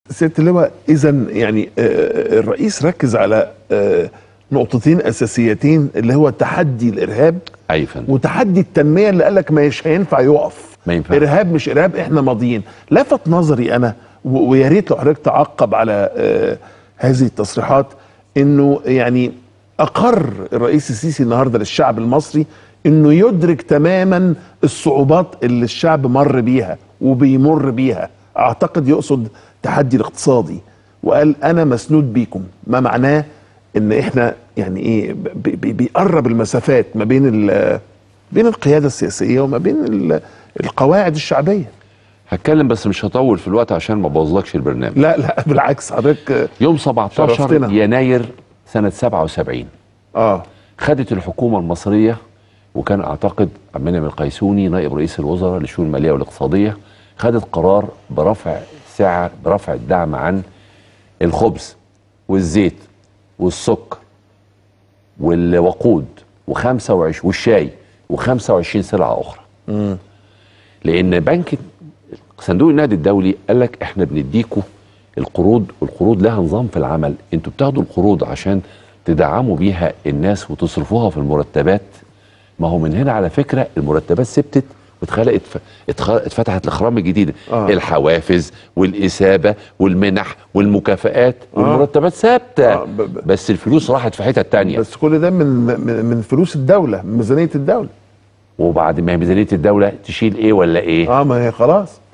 سياده اللواء اذا يعني آه، الرئيس ركز على آه، نقطتين اساسيتين اللي هو تحدي الارهاب اي فندم وتحدي التنميه اللي قال لك مش هينفع يقف ما ينفعش. ارهاب مش ارهاب احنا ماضيين لفت نظري انا و- ويا ريت لو حضرتك تعقب على آه، هذه التصريحات انه يعني اقر الرئيس السيسي النهارده للشعب المصري انه يدرك تماما الصعوبات اللي الشعب مر بيها وبيمر بيها اعتقد يقصد تحدي الاقتصادي وقال انا مسنود بيكم ما معناه ان احنا يعني ايه بي- بي- بيقرب المسافات ما بين ال- بين القياده السياسيه وما بين ال- القواعد الشعبيه هتكلم بس مش هطول في الوقت عشان ما بوظلكش البرنامج لا لا بالعكس حضرتك يوم 17 شرفتنا. يناير سنه 77 اه خدت الحكومه المصريه وكان اعتقد عبد المنعم القيسوني نائب رئيس الوزراء للشؤون الماليه والاقتصاديه خدت قرار برفع سعر برفع الدعم عن الخبز والزيت والسكر والوقود و25 والشاي و25 سلعه اخرى لان بنك صندوق النقد الدولي قال لك احنا بنديكوا القروض والقروض لها نظام في العمل انتوا بتاخدوا القروض عشان تدعموا بيها الناس وتصرفوها في المرتبات ما هو من هنا على فكره المرتبات ثبتت واتخلقت ف... اتخ... اتفتحت الاخرام الجديده آه. الحوافز والاثابه والمنح والمكافآت والمرتبات ثابته آه، ب- ب- بس الفلوس راحت في حته تانية بس كل ده من من من فلوس الدوله من ميزانيه الدوله وبعد ما هي ميزانيه الدوله تشيل ايه ولا ايه اه ما هي خلاص